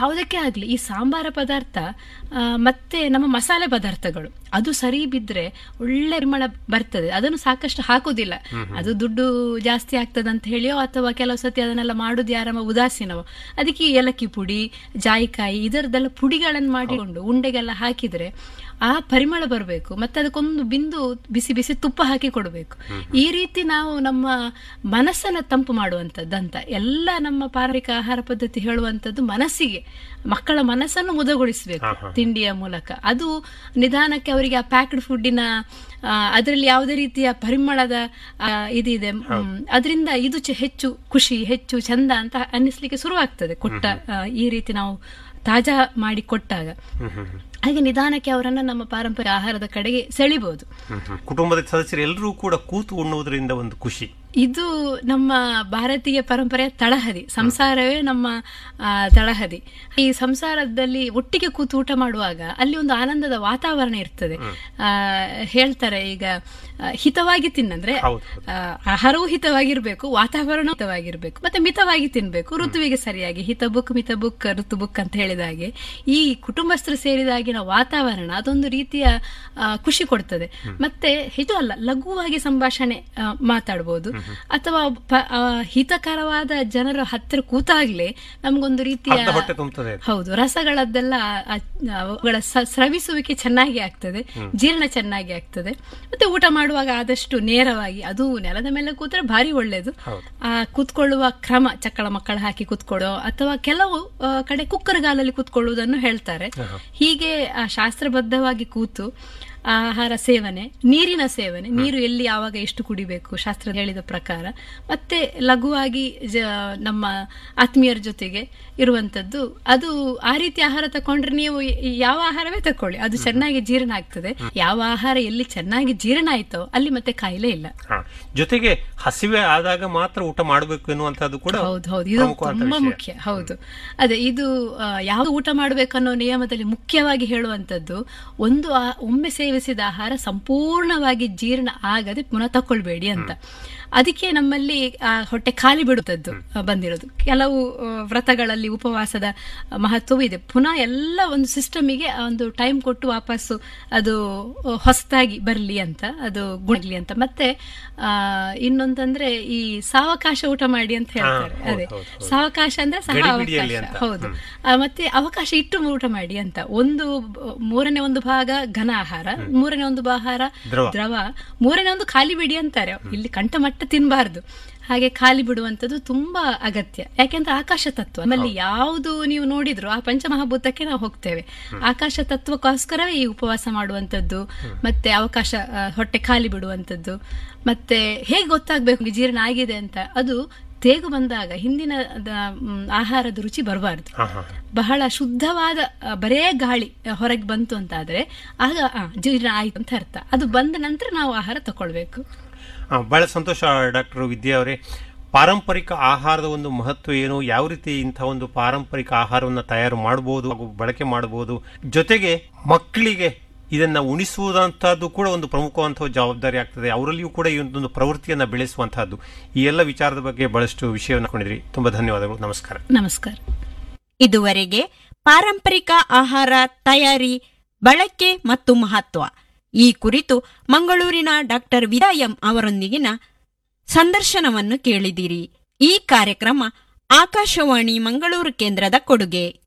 ಯಾವುದಕ್ಕೆ ಆಗಲಿ ಈ ಸಾಂಬಾರ ಪದಾರ್ಥ ಆ, ಮತ್ತೆ ನಮ್ಮ ಮಸಾಲೆ ಪದಾರ್ಥಗಳು ಅದು ಸರಿ ಬಿದ್ರೆ ಒಳ್ಳೆ ಪರಿಮಳ ಬರ್ತದೆ ಅದನ್ನು ಸಾಕಷ್ಟು ಹಾಕೋದಿಲ್ಲ ಅದು ದುಡ್ಡು ಜಾಸ್ತಿ ಆಗ್ತದೆ ಅಂತ ಹೇಳಿಯೋ ಅಥವಾ ಕೆಲವು ಸತಿ ಅದನ್ನೆಲ್ಲ ಮಾಡುದು ಯಾರಮ್ಮ ಉದಾಸೀನವೋ ಅದಕ್ಕೆ ಈ ಏಲಕ್ಕಿ ಪುಡಿ ಜಾಯಿಕಾಯಿ ಇದರದೆಲ್ಲ ಪುಡಿಗಳನ್ನು ಮಾಡಿಕೊಂಡು ಉಂಡೆಗೆಲ್ಲ ಹಾಕಿದ್ರೆ ಆ ಪರಿಮಳ ಬರಬೇಕು ಮತ್ತೆ ಅದಕ್ಕೊಂದು ಬಿಂದು ಬಿಸಿ ಬಿಸಿ ತುಪ್ಪ ಹಾಕಿ ಕೊಡಬೇಕು ಈ ರೀತಿ ನಾವು ನಮ್ಮ ಮನಸ್ಸನ್ನ ತಂಪು ಮಾಡುವಂಥದ್ದಂತ ಎಲ್ಲ ನಮ್ಮ ಪಾರಂಪರಿಕ ಆಹಾರ ಪದ್ಧತಿ ಹೇಳುವಂಥದ್ದು ಮನಸ್ಸಿಗೆ ಮಕ್ಕಳ ಮನಸ್ಸನ್ನು ಮುದಗೊಳಿಸಬೇಕು ತಿಂಡಿಯ ಮೂಲಕ ಅದು ನಿಧಾನಕ್ಕೆ ಅವರಿಗೆ ಆ ಪ್ಯಾಕ್ಡ್ ಫುಡ್ಡಿನ ಅದರಲ್ಲಿ ಯಾವುದೇ ರೀತಿಯ ಪರಿಮಳದ ಆ, ಇದಿದೆ ಅದರಿಂದ ಇದು ಚೆ- ಹೆಚ್ಚು ಖುಷಿ ಹೆಚ್ಚು ಚಂದ ಅಂತ ಅನ್ನಿಸ್ಲಿಕ್ಕೆ ಶುರುವಾಗ್ತದೆ ಕೊಟ್ಟ ಆ, ಈ ರೀತಿ ನಾವು ತಾಜಾ ಮಾಡಿ ಕೊಟ್ಟಾಗ ಹಾಗೆ ನಿಧಾನಕ್ಕೆ ಅವರನ್ನ ನಮ್ಮ ಪಾರಂಪರಿಕ ಆಹಾರದ ಕಡೆಗೆ ಸೆಳಿಬಹುದು ಕುಟುಂಬದ ಸದಸ್ಯರು ಎಲ್ಲರೂ ಕೂಡ ಕೂತು ಉಣ್ಣುವುದರಿಂದ ಒಂದು ಖುಷಿ ಇದು ನಮ್ಮ ಭಾರತೀಯ ಪರಂಪರೆಯ ತಳಹದಿ ಸಂಸಾರವೇ ನಮ್ಮ ಆ, ತಳಹದಿ ಈ ಸಂಸಾರದಲ್ಲಿ ಒಟ್ಟಿಗೆ ಕೂತು ಊಟ ಮಾಡುವಾಗ ಅಲ್ಲಿ ಒಂದು ಆನಂದದ ವಾತಾವರಣ ಇರ್ತದೆ ಆ, ಹೇಳ್ತಾರೆ ಈಗ ಆ, ಹಿತವಾಗಿ ತಿನ್ನಂದ್ರೆ ಹೌದು, ಆ, ಆಹಾರವೂ ಹಿತವಾಗಿರ್ಬೇಕು ವಾತಾವರಣ ಹಿತವಾಗಿರ್ಬೇಕು ಮತ್ತೆ ಮಿತವಾಗಿ ತಿನ್ಬೇಕು ಋತುವಿಗೆ ಸರಿಯಾಗಿ ಹಿತ ಬುಕ್ ಮಿತ ಬುಕ್ ಋತು ಬುಕ್ ಅಂತ ಹೇಳಿದ ಹಾಗೆ ಈ ಕುಟುಂಬಸ್ಥರು ಸೇರಿದಾಗಿನ ವಾತಾವರಣ ಅದೊಂದು ರೀತಿಯ ಆ, ಖುಷಿ ಕೊಡ್ತದೆ ಮತ್ತೆ ಹೆಚ್ಚು ಅಲ್ಲ ಲಘುವಾಗಿ ಸಂಭಾಷಣೆ ಆ, ಮಾತಾಡ್ಬೋದು ಅಥವಾ ಪ- ಆ, ಹಿತಕರವಾದ ಜನರ ಹತ್ತಿರ ಕೂತಾಗ್ಲೇ ನಮ್ಗೊಂದು ರೀತಿಯ ಅರ್ಧ ಹೊಟ್ಟೆ ತುಂಬುತ್ತದೆ ಅದು. ಹೌದು ರಸಗಳದ್ದೆಲ್ಲ ಆ- ಅವುಗಳ ಸ- ಸ್ರವಿಸುವಿಕೆ ಚೆನ್ನಾಗಿ ಆಗ್ತದೆ ಜೀರ್ಣ ಚೆನ್ನಾಗಿ ಆಗ್ತದೆ ಮತ್ತೆ ಊಟ ಮಾಡುವಾಗ ಆದಷ್ಟು ನೇರವಾಗಿ ಅದು ನೆಲದ ಮೇಲೆ ಕೂತ್ರೆ ಭಾರಿ ಒಳ್ಳೇದು ಹೌದು. ಆ ಕೂತ್ಕೊಳ್ಳುವ ಕ್ರಮ ಚಕ್ಕಳ ಮಕ್ಕಳ ಹಾಕಿ ಕೂತ್ಕೊಳ್ಳೋ ಅಥವಾ ಕೆಲವು ಆ, ಕಡೆ ಕುಕ್ಕರ್ ಗಾಲಲ್ಲಿ ಕೂತ್ಕೊಳ್ಳುವುದನ್ನು ಹೇಳ್ತಾರೆ ಹೀಗೆ ಆ, ಶಾಸ್ತ್ರಬದ್ಧವಾಗಿ ಕೂತು ಆಹಾರ ಸೇವನೆ ನೀರಿನ ಸೇವನೆ ನೀರು ಎಲ್ಲಿ ಯಾವಾಗ ಎಷ್ಟು ಕುಡಿಬೇಕು ಶಾಸ್ತ್ರ ಹೇಳಿದ ಪ್ರಕಾರ ಮತ್ತೆ ಲಘುವಾಗಿ ಜ- ನಮ್ಮ ಆತ್ಮೀಯರ ಜೊತೆಗೆ ಇರುವಂತದ್ದು ಅದು ಆ ರೀತಿ ಆಹಾರ ತಕೊಂಡ್ರೆ ನೀವು ಈ- ಯಾವ ಆಹಾರವೇ ತಕೊಳ್ಳಿ ಅದು ಚೆನ್ನಾಗಿ ಜೀರ್ಣ ಆಗ್ತದೆ ಯಾವ ಆಹಾರ ಎಲ್ಲಿ ಚೆನ್ನಾಗಿ ಜೀರ್ಣ ಆಯ್ತೋ ಅಲ್ಲಿ ಮತ್ತೆ ಕಾಯಿಲೆ ಇಲ್ಲ ಹಾ. ಜೊತೆಗೆ ಹಸಿವೆ ಆದಾಗ ಮಾತ್ರ ಊಟ ಮಾಡಬೇಕು ಎನ್ನುವಂತಹದ್ದು ಕೂಡ ಹೌದು ಹೌದು ಇದು ಪ್ರಮುಖವಾದ ತುಂಬಾ ವಿಷಯ. ಮುಖ್ಯ ಹೌದು ಅದೇ ಇದು ಆ, ಯಾವ ಊಟ ಮಾಡಬೇಕನ್ನೋ ನಿಯಮದಲ್ಲಿ ಮುಖ್ಯವಾಗಿ ಹೇಳುವಂತದ್ದು ಒಂದು ಆ- ಒಮ್ಮೆ ಸೇವಿಸಿದ ಆಹಾರ ಸಂಪೂರ್ಣವಾಗಿ ಜೀರ್ಣ ಆಗದೆ ಪುನಃ ತಕೊಳ್ಬೇಡಿ ಅಂತ ಅದಕ್ಕೆ ನಮ್ಮಲ್ಲಿ ಆ, ಹೊಟ್ಟೆ ಖಾಲಿ ಬಿಡುತ್ತದ್ದು ಆ, ಬಂದಿರೋದು ಕೆಲವು ಆ, ವ್ರತಗಳಲ್ಲಿ ಉಪವಾಸದ ಮಹತ್ವವೂ ಇದೆ ಪುನಃ ಎಲ್ಲ ಒಂದು ಸಿಸ್ಟಮಿಗೆ ಒಂದು ಟೈಮ್ ಕೊಟ್ಟು ವಾಪಸ್ಸು ಅದು ಆ, ಹೊಸದಾಗಿ ಬರಲಿ ಅಂತ ಅದು ಗುಣಗ್ಲಿ ಅಂತ ಮತ್ತೆ ಆ, ಇನ್ನೊಂದಂದ್ರೆ ಈ ಸಾವಕಾಶ ಊಟ ಮಾಡಿ ಅಂತ ಹೇಳ್ತಾರೆ ಹೌದು, ಅದೇ ಹೌದು, ಹೌದು. ಸಾವಕಾಶ ಅಂದ್ರೆ ಸಹ ಗಡಿಬಿಡಿಯಲ್ಲಿ ಅವಕಾಶ ಅಂತ. ಹೌದು ಆ, ಮತ್ತೆ ಅವಕಾಶ ಇಟ್ಟು ಊಟ ಮಾಡಿ ಅಂತ ಒಂದು ಬ- ಮೂರನೇ ಒಂದು ಭಾಗ ಘನ ಆಹಾರ ಮೂರನೇ ಒಂದು ಆಹಾರ ದ್ರವ. ದ್ರವ ಮೂರನೇ ಒಂದು ಖಾಲಿ ಬಿಡಿ ಅಂತಾರೆ ಇಲ್ಲಿ ಕಂಠಮಟ್ಟ ತಿನ್ನಬಾರ್ದು ಹಾಗೆ ಖಾಲಿ ಬಿಡುವಂತದ್ದು ತುಂಬಾ ಅಗತ್ಯ ಯಾಕೆಂದ್ರೆ ಆಕಾಶ ತತ್ವ ಆಮೇಲೆ ಯಾವುದು ನೀವು ನೋಡಿದ್ರು ಆ ಪಂಚಮಹಾಭೂತಕ್ಕೆ ನಾವು ಹೋಗ್ತೇವೆ ಆಕಾಶ ತತ್ವಕ್ಕೋಸ್ಕರವೇ ಈ ಉಪವಾಸ ಮಾಡುವಂತದ್ದು ಮತ್ತೆ ಅವಕಾಶ ಆ, ಹೊಟ್ಟೆ ಖಾಲಿ ಬಿಡುವಂತದ್ದು ಮತ್ತೆ ಹೇಗೆ ಗೊತ್ತಾಗ್ಬೇಕು ಜೀರ್ಣ ಆಗಿದೆ ಅಂತ ಅದು ತೇಗು ಬಂದಾಗ ಹಿಂದಿನ ದ- ಮ್, ಆಹಾರದ ರುಚಿ ಬರಬಾರ್ದು ಹಾ, ಹಾ. ಬಹಳ ಶುದ್ಧವಾದ ಆ, ಬರೇ ಗಾಳಿ ಆ, ಹೊರಗೆ ಬಂತು ಅಂತಾದ್ರೆ ಆಗ ಆ, ಜೀರ್ಣ ಆಯ್ತು ಅಂತ ಅರ್ಥ ಅದು ಬಂದ ನಂತರ ನಾವು ಆಹಾರ ತಕೊಳ್ಬೇಕು ಆ, ಬಹಳ ಸಂತೋಷ ಡಾಕ್ಟರ್ ವಿದ್ಯಾ ಅವರೇ ಪಾರಂಪರಿಕ ಆಹಾರದ ಒಂದು ಮಹತ್ವ ಏನು ಯಾವ ರೀತಿ ಇಂತಹ ಒಂದು ಪಾರಂಪರಿಕ ಆಹಾರವನ್ನು ತಯಾರು ಮಾಡಬಹುದು ಹಾಗೂ ಬಳಕೆ ಮಾಡಬಹುದು ಜೊತೆಗೆ ಮಕ್ಕಳಿಗೆ ಇದನ್ನ ಉಣಿಸುವುದಂತಹದ್ದು ಕೂಡ ಒಂದು ಪ್ರಮುಖವಂತಹ ಜವಾಬ್ದಾರಿ ಆಗ್ತದೆ ಅವರಲ್ಲಿಯೂ ಕೂಡ ಈ ಒಂದು ಪ್ರವೃತ್ತಿಯನ್ನ ಬೆಳೆಸುವಂತಹದ್ದು ಈ ಎಲ್ಲ ವಿಚಾರದ ಬಗ್ಗೆ ಬಹಳಷ್ಟು ವಿಷಯವನ್ನು ಕೊಂಡಿದ್ರಿ ತುಂಬಾ ಧನ್ಯವಾದಗಳು ನಮಸ್ಕಾರ ನಮಸ್ಕಾರ ಇದುವರೆಗೆ ಪಾರಂಪರಿಕ ಆಹಾರ ತಯಾರಿ ಬಳಕೆ ಮತ್ತು ಮಹತ್ವ ಈ ಕುರಿತು ಮಂಗಳೂರಿನ ಡಾಕ್ಟರ್ ವಿದಾಯಂ ಅವರೊಂದಿಗಿನ ಸಂದರ್ಶನವನ್ನು ಕೇಳಿದಿರಿ ಈ ಕಾರ್ಯಕ್ರಮ ಆಕಾಶವಾಣಿ ಮಂಗಳೂರು ಕೇಂದ್ರದ ಕೊಡುಗೆ